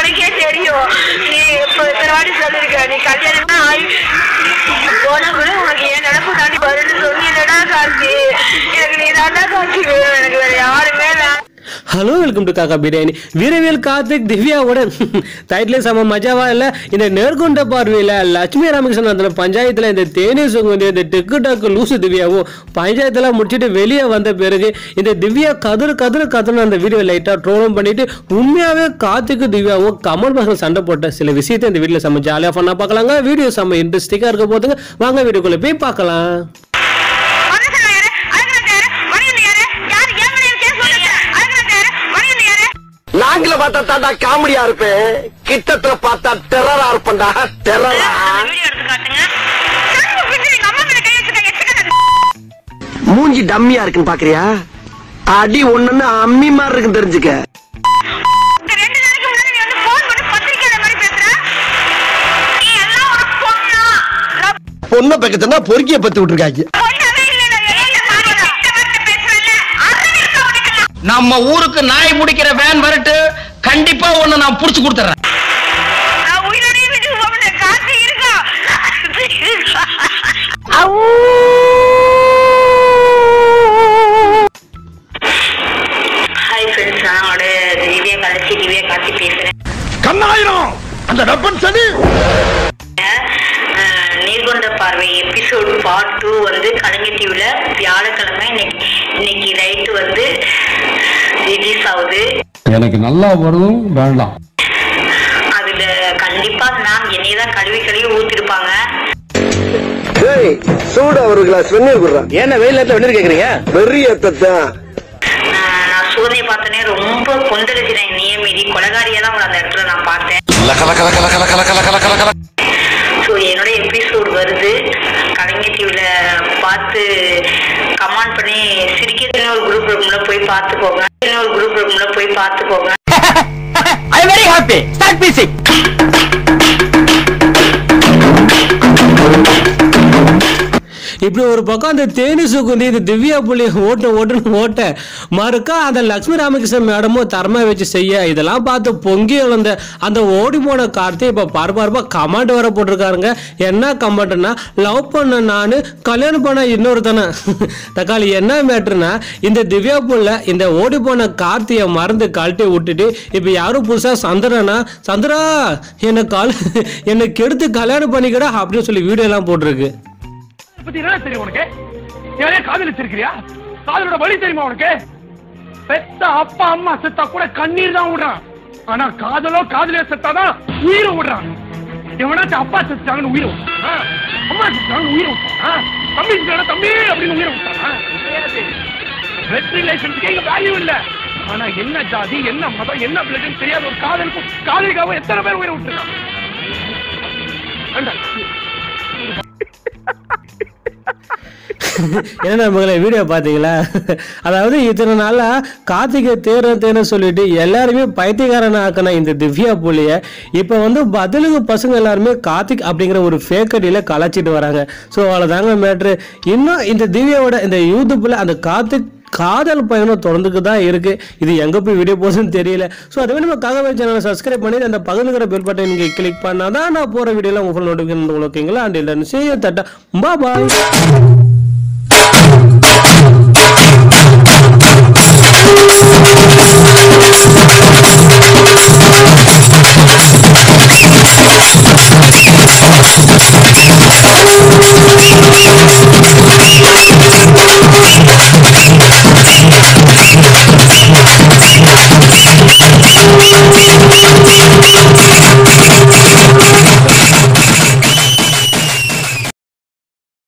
உனக்கே தெரியும் நீ இப்ப இத்தனை வாட்டி சொல்லிருக்க நீ கல்யாணம் ஆகி போனா கூட உனக்கு என் நினப்பு தாண்டி வரும்னு சொன்னீங்கடா கார்த்தி எனக்கு நீ தாண்டா கார்த்தி வேணும் எனக்கு வேற யாருமே வேணாம் ஹலோ வெல்கம் டு காக்கா பிரியாணி வீரவேல் கார்த்திக் திவ்யாவோட டைட்டிலே செம மஜாவா இல்ல இந்த நேர்கொண்ட பார்வையில லட்சுமி ராமகிருஷ்ணன் அந்த பஞ்சாயத்துல இந்த தேனி சுகுந்தி இந்த டிக்கு டாக்கு லூசு திவ்யாவும் பஞ்சாயத்தெல்லாம் முடிச்சுட்டு வெளியே வந்த பிறகு இந்த திவ்யா கதிர் கதிர் கதிர்னு அந்த வீடியோ லைட்டா ட்ரோலும் பண்ணிட்டு உண்மையாவே கார்த்திக்கு திவ்யாவும் கமல் பாசன் சண்டை போட்ட சில விஷயத்தை இந்த வீடியோல செம்ம ஜாலியா ஃபன்னா பார்க்கலாங்க வீடியோ செம்ம இன்ட்ரெஸ்டிங்கா இருக்க போதுங்க வாங்க வீடியோக்குள்ள போய் பார்க்கலாம் மனுஷன் யாரு அழகு யாரு மணியன் யாரு யாரு ஏன் மேல கேஸ் போட்டுருக்க அழகு யாரு மணியன் யாரு நாங்கள பார்த்தா தாண்டா காமெடியா இருப்பேன் கிட்டத்துல பார்த்தா டெரரா இருப்பேன்டா டெரரா வீடியோ எடுத்து காட்டுங்க கரும்பு பிஞ்சு எங்க அம்மா மேல கை வச்சிருக்க எச்சுக்காது மூஞ்சி டம்மியா இருக்குன்னு பாக்குறியா அடி ஒண்ணுன்னு அம்மி மாதிரி இருக்கு தெரிஞ்சுக்க இந்த ரெண்டு நாளைக்கு முன்னாடி நீ வந்து போன் பண்ணி பத்திரிக்கையில மாதிரி பேசுற நீ எல்லாம் ஒரு பொண்ணா நான் பொண்ணை பக்கத்துனா பொறுக்கிய பத்தி விட்டுருக்காங்க பொண்ணாவே இல்ல நான் என்ன மாதிரி கிட்ட வந்து பேசுறேன்ல அறிவு இருக்கா உனக்கு நம்ம ஊருக்கு நாய் பிடிக்கிற வேன் வரட்டு கண்டிப்பா ஒண்ணு நான் புடிச்சு கொடுத்துறேன் நான் உயிரோடய வீட்டுக்கு போகணும் காசு இருக்கா ஹாய் ஃப்ரெண்ட்ஸ் நான் உங்களோட திவ்யா கலச்சி திவ்யா காட்சி பேசுறேன் கண்ணாயிரம் அந்த வெப்பன் சனி அஹ், நீர்கொண்ட பார்வை எபிசோடு பார்ட் டூ வந்து கலைஞர் டிவில வியாழக்கிழமை இன்னைக்கு இன்னைக்கு நைட்டு வந்து ரிலீஸ் ஆகுது எனக்கு நல்லா வரும் வேண்டாம் அதுல கண்டிப்பா மேம் என்னைய தான் கழுவி கழுவி ஊத்திருப்பாங்க டேய் சூடு ஒரு கிளாஸ் வெந்நீர் குடுறான் என்ன வெயில் நேரத்துல வெண்ணீர் கேக்குறீங்க வெறி ஏத்தான் அஹ், நான் சூதனை பார்த்தோன்னே ரொம்ப கொந்தளிச்சிட்டேன் நியமிதி கொலகாரியா தான் அந்த இடத்துல நான் பார்த்தேன் ஸோ என்னோட எபிசோடு வருது கலைஞர் டிவில பார்த்து கமெண்ட் பண்ணி சிரிக்கிறதுன்னு ஒரு குரூப் ரூம்ல போய் பார்த்துக்கோங்க இன்னொரு குரூப் ரூம்ல போய் பார்த்துக்கோங்க I very happy start music இப்படி ஒரு பக்கம் அந்த தேனி சுகுந்தி இந்த திவ்யா புள்ளி ஓட்ட ஓட்டுன்னு ஓட்ட மறுக்கா அந்த லக்ஷ்மி ராமகிருஷ்ணன் மேடமும் தரமா வச்சு செய்ய இதெல்லாம் பார்த்து பொங்கி எழுந்த அந்த ஓடி போன கார்த்தி இப்ப பரபரப்பா கமெண்ட் வர போட்டிருக்காருங்க என்ன கமெண்ட்னா லவ் பண்ண நானு கல்யாணம் பண்ண இன்னொருத்தனை தக்காளி என்ன மேட்ருனா இந்த திவ்யா புள்ள இந்த ஓடி போன கார்த்தியை மறந்து கழட்டி விட்டுட்டு இப்ப யாரும் புதுசா சந்திரனா சந்திரா என்னை கால் என்னை கெடுத்து கல்யாணம் பண்ணிக்கடா அப்படின்னு சொல்லி வீடியோ எல்லாம் போட்டிருக்கு பத்தி என்ன தெரியும் உனக்கு யாரையா காதலிச்சிருக்கிறியா காதலோட வழி தெரியுமா உனக்கு பெத்த அப்பா அம்மா செத்தா கூட கண்ணீர் தான் விடுறான் ஆனா காதலோ காதலியோ செத்தாதான் உயிரை விடுறான் எவனாச்சும் அப்பா செத்தாங்கன்னு உயிரை விட்டான் ஆ? அம்மா செத்தாங்கன்னு உயிரை விட்டான் ஆ? தம்பி செத்தாங்க தம்பி அப்படின்னு உயிரை விட்டான் கிடையாது பிளட் ரிலேஷன்ஸ்க்கு இங்க வேல்யூ இல்ல ஆனா என்ன ஜாதி என்ன மதம் என்ன பிளட்னு தெரியாத ஒரு காதலுக்கும் காதலிக்காவும் எத்தனை பேர் உயிரை விட்டுருக்கான் வேண்டாம் என்ன மகளே வீடியோ பார்த்தீங்களா அதாவது இத்தனை நாளா கார்த்திகை தேர தேர சொல்லிட்டு எல்லாருமே பைத்தியக்காரன ஆக்கின இந்த திவ்யா புலிய இப்போ வந்து பதிலுக்கு பசங்க எல்லாருமே கார்த்திக் அப்படிங்கிற ஒரு ஃபேக் அடியில் கலாச்சிட்டு வராங்க ஸோ அவ்வளோதாங்க மேட்ரு இன்னும் இந்த திவ்யாவோட இந்த யூடியூப்பில் அந்த கார்த்திக் காதல் பயணம் தொடர்ந்துக்கு தான் இருக்கு இது எங்க போய் வீடியோ போகுதுன்னு தெரியல ஸோ அதுவே நம்ம காகவே சேனலை சப்ஸ்கிரைப் பண்ணி அந்த பக்கத்துல பெல் பட்டன் நீங்க கிளிக் பண்ணாதான் நான் போற வீடியோல உங்க ஃபோன் நோட்டிஃபிகேஷன் உங்களுக்கு ஓகேங்களா அண்ட் இல்லை செய்ய தட்டா பா பாய் Thank you.